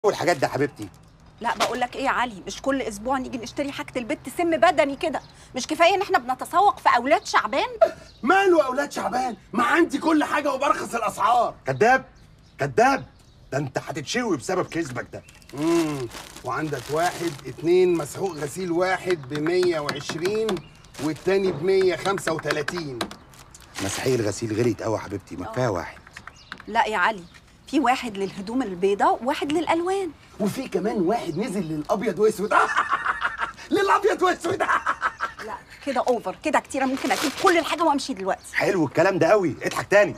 والحاجات دي يا حبيبتي لا بقول لك ايه يا علي مش كل اسبوع نيجي نشتري حاجه البت سم بدني كده مش كفايه ان احنا بنتسوق في اولاد شعبان ماله اولاد شعبان ما عندي كل حاجه وبرخص الاسعار كذاب كذاب ده انت هتتشوي بسبب كذبك ده امم وعندك واحد اتنين مسحوق غسيل واحد ب 120 والتاني ب 135 مسحيق الغسيل غليت قوي يا حبيبتي ما كفايه واحد لا يا علي في واحد للهدوم البيضاء وواحد للالوان وفي كمان واحد نزل للابيض واسود للابيض واسود لا كده اوفر كده كتير ممكن اسيب كل الحاجه وامشي دلوقتي حلو الكلام ده قوي اضحك تاني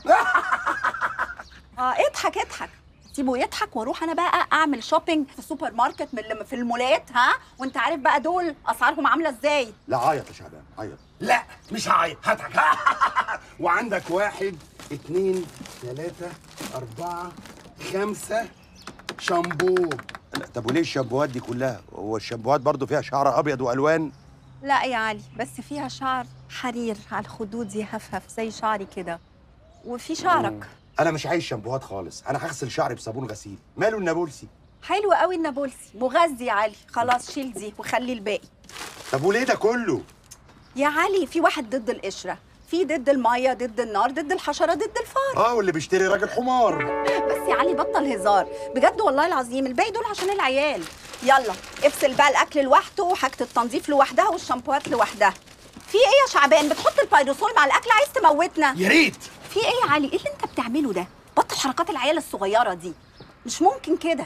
اه اضحك اضحك سيبه يضحك واروح انا بقى اعمل شوبينج في السوبر ماركت من اللي في المولات ها وانت عارف بقى دول اسعارهم عامله ازاي لا عيط يا شعبان عيط لا مش هعيط هضحك وعندك واحد اتنين تلاتة أربعة خمسة شامبو لا، طب وليه الشامبوهات دي كلها هو الشامبوهات برضو فيها شعر ابيض والوان لا يا علي بس فيها شعر حرير على الخدود يهفهف زي شعري كده وفي شعرك انا مش عايز شامبوهات خالص انا هغسل شعري بصابون غسيل ماله النابلسي حلو قوي النابلسي مغذي يا علي خلاص شيل دي وخلي الباقي طب وليه ده كله يا علي في واحد ضد القشره في ضد الميه ضد النار ضد الحشره ضد الفار اه واللي بيشتري راجل حمار بس يا علي بطل هزار بجد والله العظيم الباقي دول عشان العيال يلا افصل بقى الاكل لوحده وحاجه التنظيف لوحدها والشامبوهات لوحدها في ايه يا شعبان بتحط البيروسول مع الاكل عايز تموتنا يا ريت في ايه يا علي ايه اللي انت بتعمله ده بطل حركات العيال الصغيره دي مش ممكن كده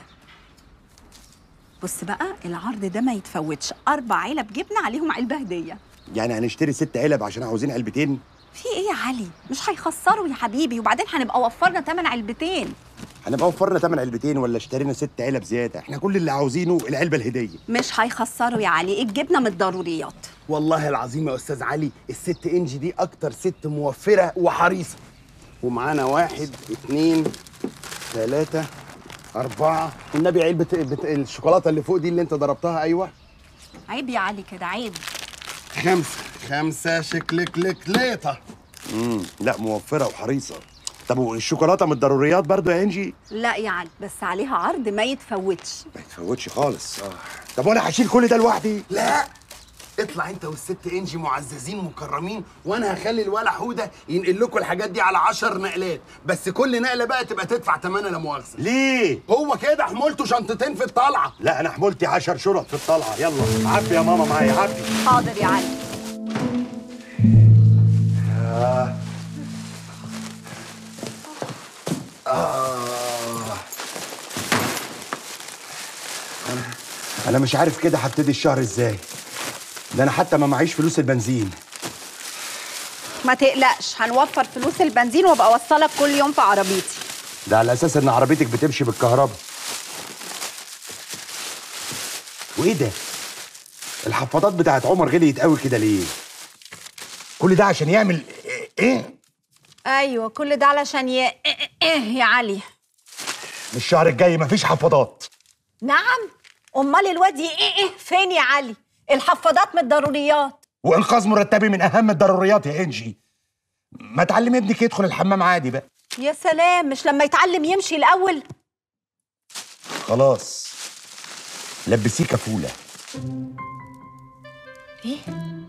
بص بقى العرض ده ما يتفوتش اربع علب جبنه عليهم علبه هديه يعني هنشتري ست علب عشان عاوزين علبتين في ايه يا علي مش هيخسروا يا حبيبي وبعدين هنبقى وفرنا ثمن علبتين هنبقى وفرنا ثمن علبتين ولا اشترينا ست علب زياده احنا كل اللي عاوزينه العلبه الهديه مش هيخسروا يا علي الجبنه من الضروريات والله العظيم يا استاذ علي الست انجي دي اكتر ست موفره وحريصه ومعانا واحد اتنين تلاتة أربعة والنبي علبة بت... الشوكولاتة اللي فوق دي اللي أنت ضربتها أيوة عيب يا علي كده عيب خمسة خمسة شكلكلكليطة امم لا موفره وحريصه طب والشوكولاته من الضروريات برضو يا انجي لا يا علي بس عليها عرض ما يتفوتش ما يتفوتش خالص اه طب وانا هشيل كل ده لوحدي لا اطلع انت والست انجي معززين مكرمين وانا هخلي الولا حوده ينقل لكم الحاجات دي على عشر نقلات بس كل نقله بقى تبقى تدفع ثمنها لا مؤاخذه ليه هو كده حمولته شنطتين في الطلعه لا انا حمولتي 10 شنط في الطلعه يلا عبي يا ماما معايا عبي حاضر يا علي انا مش عارف كده هبتدي الشهر ازاي ده انا حتى ما معيش فلوس البنزين ما تقلقش هنوفر فلوس البنزين وابقى اوصلك كل يوم في عربيتي ده على اساس ان عربيتك بتمشي بالكهرباء وايه ده الحفاضات بتاعت عمر غليت قوي كده ليه كل ده عشان يعمل ايه ايوه كل ده علشان ي... ايه يا علي الشهر الجاي مفيش حفاضات نعم امال الواد ي- ايه ايه فين يا علي الحفاضات من الضروريات وانقاذ مرتبي من اهم الضروريات يا انجي ما تعلم ابنك يدخل الحمام عادي بقى يا سلام مش لما يتعلم يمشي الاول خلاص لبسيه كفوله ايه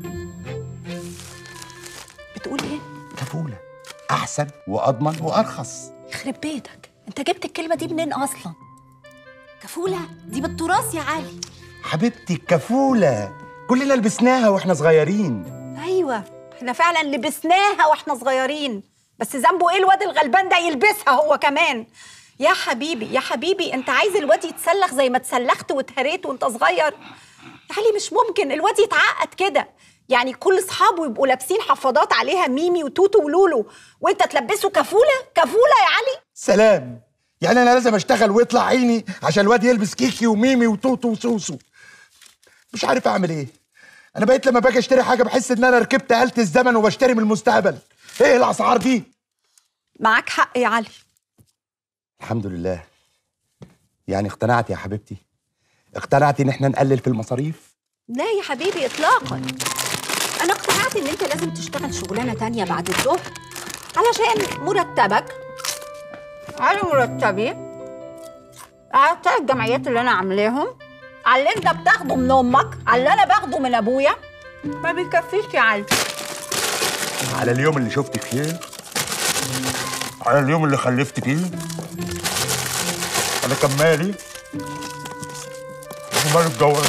بتقول ايه كفوله احسن واضمن وارخص يخرب بيتك انت جبت الكلمه دي منين اصلا كفوله دي بالتراث يا علي حبيبتي الكفوله كلنا لبسناها واحنا صغيرين ايوه احنا فعلا لبسناها واحنا صغيرين بس ذنبه ايه الواد الغلبان ده يلبسها هو كمان يا حبيبي يا حبيبي انت عايز الواد يتسلخ زي ما اتسلخت واتهريت وانت صغير يا علي مش ممكن الواد يتعقد كده يعني كل اصحابه يبقوا لابسين حفاضات عليها ميمي وتوتو ولولو وانت تلبسه كفوله كفوله يا علي سلام يعني انا لازم اشتغل ويطلع عيني عشان الواد يلبس كيكي وميمي وتوتو وسوسو مش عارف اعمل ايه انا بقيت لما باجي اشتري حاجه بحس ان انا ركبت آلة الزمن وبشتري من المستقبل ايه الاسعار دي معاك حق يا علي الحمد لله يعني اقتنعت يا حبيبتي اقتنعتي ان احنا نقلل في المصاريف لا يا حبيبي اطلاقا انا اقتنعت ان انت لازم تشتغل شغلانه تانية بعد الظهر علشان مرتبك على مرتبي عرفت الجمعيات اللي انا عاملاهم على اللي انت بتاخده من امك على اللي انا باخده من ابويا ما بيكفيش يا علي على اليوم اللي شفتك فيه على اليوم اللي خلفت فيه انا كان مالي ومال الجوهر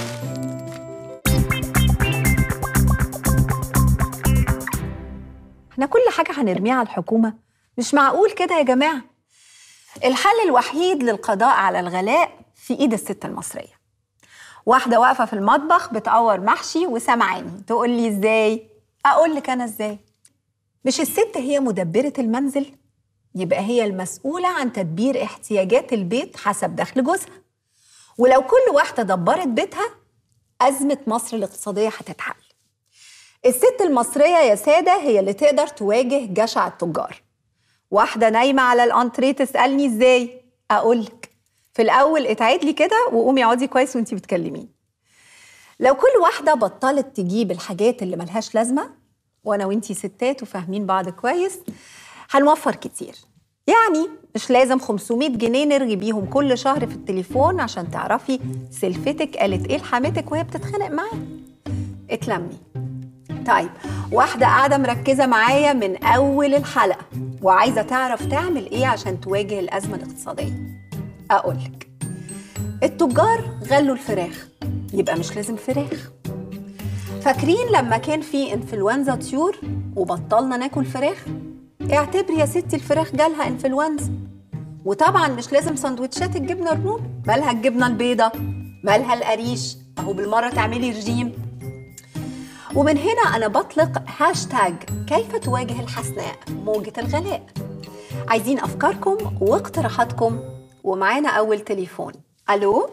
احنا كل حاجة هنرميها على الحكومة مش معقول كده يا جماعة الحل الوحيد للقضاء على الغلاء في ايد الست المصرية واحدة واقفة في المطبخ بتقور محشي وسامعاني تقول لي ازاي اقول لك انا ازاي مش الست هي مدبرة المنزل يبقى هي المسؤولة عن تدبير احتياجات البيت حسب دخل جوزها ولو كل واحدة دبرت بيتها أزمة مصر الاقتصادية هتتحل الست المصرية يا سادة هي اللي تقدر تواجه جشع التجار واحدة نايمة على الأنتريه تسألني إزاي أقولك في الأول اتعاد لي كده وقومي اقعدي كويس وانتي بتكلميني لو كل واحدة بطلت تجيب الحاجات اللي ملهاش لازمة وأنا وانتي ستات وفاهمين بعض كويس هنوفر كتير يعني مش لازم 500 جنيه نرغي بيهم كل شهر في التليفون عشان تعرفي سلفتك قالت ايه لحماتك وهي بتتخانق معاها اتلمي طيب واحدة قاعدة مركزة معايا من أول الحلقة وعايزة تعرف تعمل إيه عشان تواجه الأزمة الاقتصادية أقولك التجار غلوا الفراخ يبقى مش لازم فراخ فاكرين لما كان في انفلونزا طيور وبطلنا ناكل فراخ اعتبري يا ستي الفراخ جالها انفلونزا وطبعا مش لازم سندوتشات الجبنه الرومي مالها الجبنه البيضه مالها القريش اهو بالمره تعملي رجيم ومن هنا أنا بطلق هاشتاج كيف تواجه الحسناء موجة الغلاء عايزين أفكاركم واقتراحاتكم ومعانا أول تليفون ألو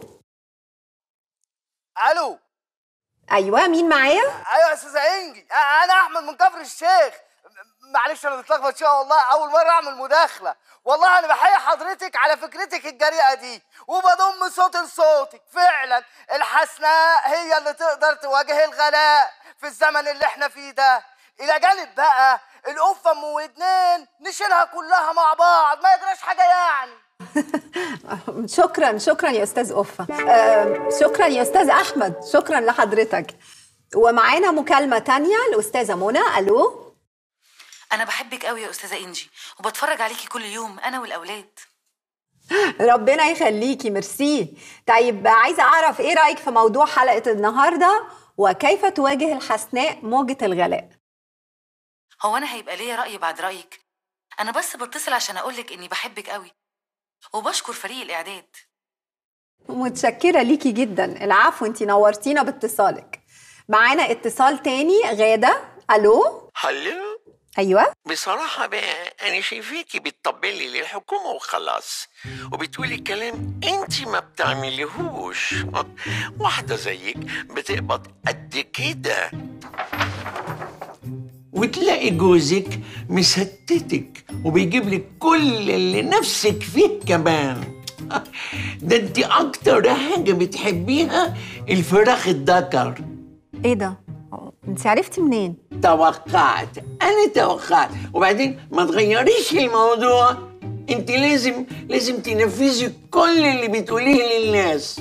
الو أيوة مين معايا؟ ايوه يا استاذه انجي أ- انا احمد من كفر الشيخ م- معلش انا متلخبط شويه والله اول مره اعمل مداخله والله انا بحيي حضرتك على فكرتك الجريئه دي وبضم صوت لصوتك فعلا الحسناء هي اللي تقدر تواجه الغلاء في الزمن اللي احنا فيه ده الى جانب بقى القفه ام ودنين نشيلها كلها مع بعض ما يجراش حاجه يعني شكرا شكرا يا أستاذ أفة آه شكرا يا أستاذ أحمد شكرا لحضرتك ومعانا مكالمة تانية الأستاذة منى ألو انا بحبك قوي يا استاذه انجي وبتفرج عليكي كل يوم انا والاولاد ربنا يخليكي ميرسي طيب عايزة أعرف إيه رأيك في موضوع حلقة النهاردة وكيف تواجه الحسناء موجة الغلاء هو انا هيبقى ليا راي بعد رايك انا بس بتصل عشان اقولك اني بحبك قوي وبشكر فريق الاعداد متشكرة ليكي جدا العفو انتي نورتينا باتصالك معانا اتصال تاني غادة ألو هلو أيوة بصراحة بقى أنا شايفاكي بتطبلي للحكومة وخلاص وبتقولي كلام أنت ما بتعمليهوش واحدة زيك بتقبض قد كده وتلاقي جوزك مستتك وبيجيب لك كل اللي نفسك فيه كمان ده انت اكتر حاجة بتحبيها الفراخ الدكر ايه ده؟ انت عرفتي منين؟ توقعت انا توقعت وبعدين ما تغيريش الموضوع انت لازم لازم تنفذي كل اللي بتقوليه للناس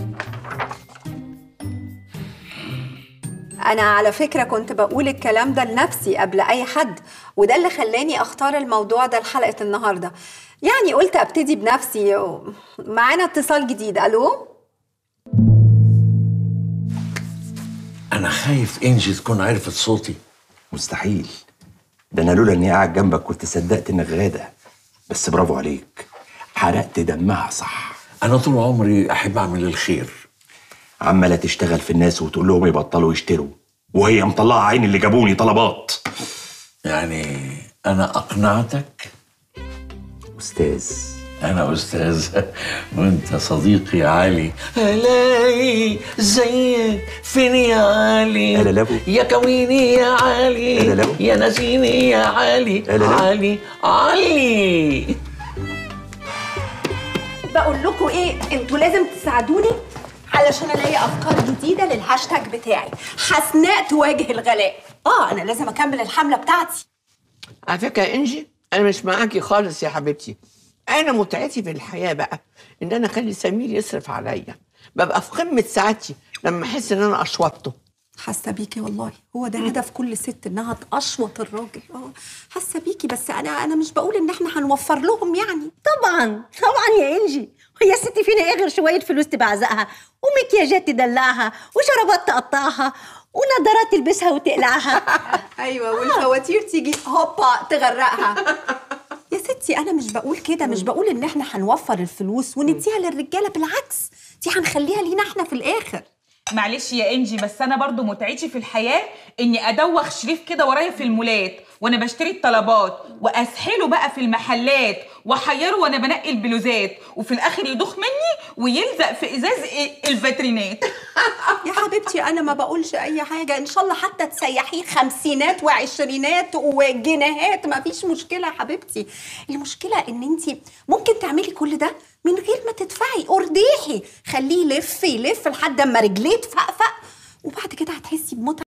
أنا على فكرة كنت بقول الكلام ده لنفسي قبل أي حد وده اللي خلاني أختار الموضوع ده لحلقة النهاردة يعني قلت أبتدي بنفسي معانا اتصال جديد ألو؟ انا خايف انجي تكون عرفت صوتي مستحيل ده انا لولا اني قاعد جنبك كنت صدقت انك غاده بس برافو عليك حرقت دمها صح انا طول عمري احب اعمل الخير عماله تشتغل في الناس وتقول لهم يبطلوا يشتروا وهي مطلعه عين اللي جابوني طلبات يعني انا اقنعتك استاذ انا استاذ وانت صديقي يا علي هلاقي زيك فين يا علي ألا لابو. يا كويني يا علي ألا لابو. يا نسيني يا علي ألا لابو. علي علي بقول لكم ايه انتوا لازم تساعدوني علشان الاقي افكار جديده للهاشتاج بتاعي حسناء تواجه الغلاء اه انا لازم اكمل الحمله بتاعتي على فكرة يا إنجي أنا مش معاكي خالص يا حبيبتي انا متعتي في الحياه بقى ان انا اخلي سمير يصرف عليا ببقى في قمه سعادتي لما احس ان انا اشوطته حاسه بيكي والله هو ده هدف كل ست انها تقشوط الراجل اه حاسه بيكي بس انا انا مش بقول ان احنا هنوفر لهم يعني طبعا طبعا يا انجي وهي ستي فينا ايه غير شويه فلوس تبعزقها ومكياجات تدلعها وشرابات تقطعها ونظارات تلبسها وتقلعها ايوه والفواتير تيجي هوبا تغرقها يا ستي انا مش بقول كده مش بقول ان احنا هنوفر الفلوس ونديها للرجاله بالعكس دي هنخليها لينا احنا في الاخر معلش يا انجي بس انا برضو متعتي في الحياه اني ادوخ شريف كده ورايا في المولات وانا بشتري الطلبات واسحله بقى في المحلات واحيره وانا بنقي البلوزات وفي الاخر يدوخ مني ويلزق في ازاز إيه الفاترينات يا حبيبتي انا ما بقولش اي حاجه ان شاء الله حتى تسيحيه خمسينات وعشرينات وجنيهات ما فيش مشكله يا حبيبتي المشكله ان انت ممكن تعملي كل ده من غير ما تدفعي ارضيحي خليه يلف يلف لحد اما رجليه تفقفق وبعد كده هتحسي بمتعه